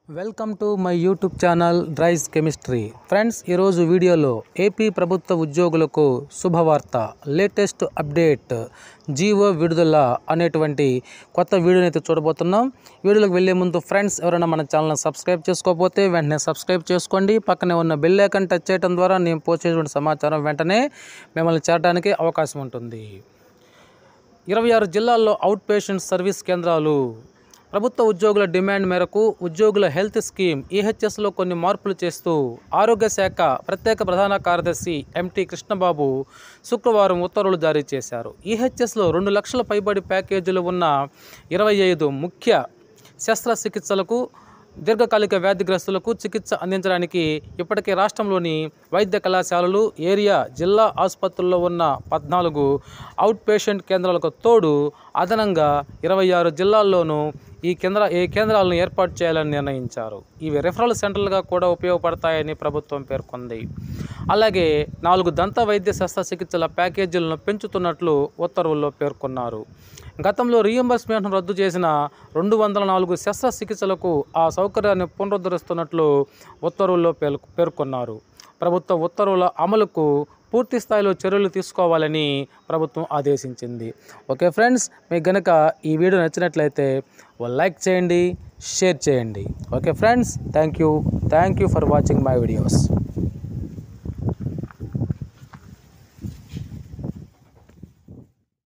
welcome to my YouTube channel డ్రైస్ chemistry friends ఈరోజు వీడియోలో ఏపీ ప్రభుత్వ ఉద్యోగులకు శుభవార్త లేటెస్ట్ అప్డేట్ జీవో విడుదల అనేటువంటి కొత్త వీడియోని అయితే చూడబోతున్నాం వీడియోలోకి వెళ్ళే ముందు ఫ్రెండ్స్ ఎవరైనా మన ఛానల్ని సబ్స్క్రైబ్ చేసుకోకపోతే వెంటనే సబ్స్క్రైబ్ చేసుకోండి పక్కనే ఉన్న బెల్ ఐకాన్ టచ్ చేయడం ద్వారా నేను పోస్ట్ చేసినటువంటి సమాచారం వెంటనే మిమ్మల్ని చేరడానికి అవకాశం ఉంటుంది ఇరవై ఆరు జిల్లాల్లో అవుట్ పేషెంట్ సర్వీస్ కేంద్రాలు ప్రభుత్వ ఉద్యోగుల డిమాండ్ మేరకు ఉద్యోగుల హెల్త్ స్కీమ్ ఈహెచ్ఎస్లో కొన్ని మార్పులు చేస్తూ ఆరోగ్య శాఖ ప్రత్యేక ప్రధాన కార్యదర్శి ఎంటీ కృష్ణబాబు శుక్రవారం ఉత్తర్వులు జారీ చేశారు ఈహెచ్ఎస్లో రెండు లక్షల పైబడి ప్యాకేజీలు ఉన్న ఇరవై ఐదు ముఖ్య శస్త్రచికిత్సలకు దీర్ఘకాలిక వ్యాధిగ్రస్తులకు చికిత్స అందించడానికి ఇప్పటికే రాష్ట్రంలోని వైద్య కళాశాలలు ఏరియా జిల్లా ఆసుపత్రుల్లో ఉన్న పద్నాలుగు అవుట్ పేషెంట్ కేంద్రాలకు తోడు అదనంగా ఇరవై ఆరు జిల్లాల్లోనూ ఈ కేంద్ర ఈ కేంద్రాలను ఏర్పాటు చేయాలని నిర్ణయించారు ఇవి రెఫరల్ సెంటర్లుగా కూడా ఉపయోగపడతాయని ప్రభుత్వం పేర్కొంది అలాగే నాలుగు దంత వైద్య శస్త్రచికిత్సల ప్యాకేజీలను పెంచుతున్నట్లు ఉత్తర్వుల్లో పేర్కొన్నారు గతంలో రీఎంబర్స్మెంట్ను రద్దు చేసిన రెండు వందల నాలుగు శస్త్రచికిత్సలకు ఆ సౌకర్యాన్ని పునరుద్ధరిస్తున్నట్లు ఉత్తర్వుల్లో పేర్ పేర్కొన్నారు ప్రభుత్వ ఉత్తర్వుల అమలుకు పూర్తి స్థాయిలో చర్యలు తీసుకోవాలని ప్రభుత్వం ఆదేశించింది ఓకే ఫ్రెండ్స్ మీకు గనక ఈ వీడియో నచ్చినట్లయితే ఓ లైక్ చేయండి షేర్ చేయండి okay friends thank you thank you for watching my videos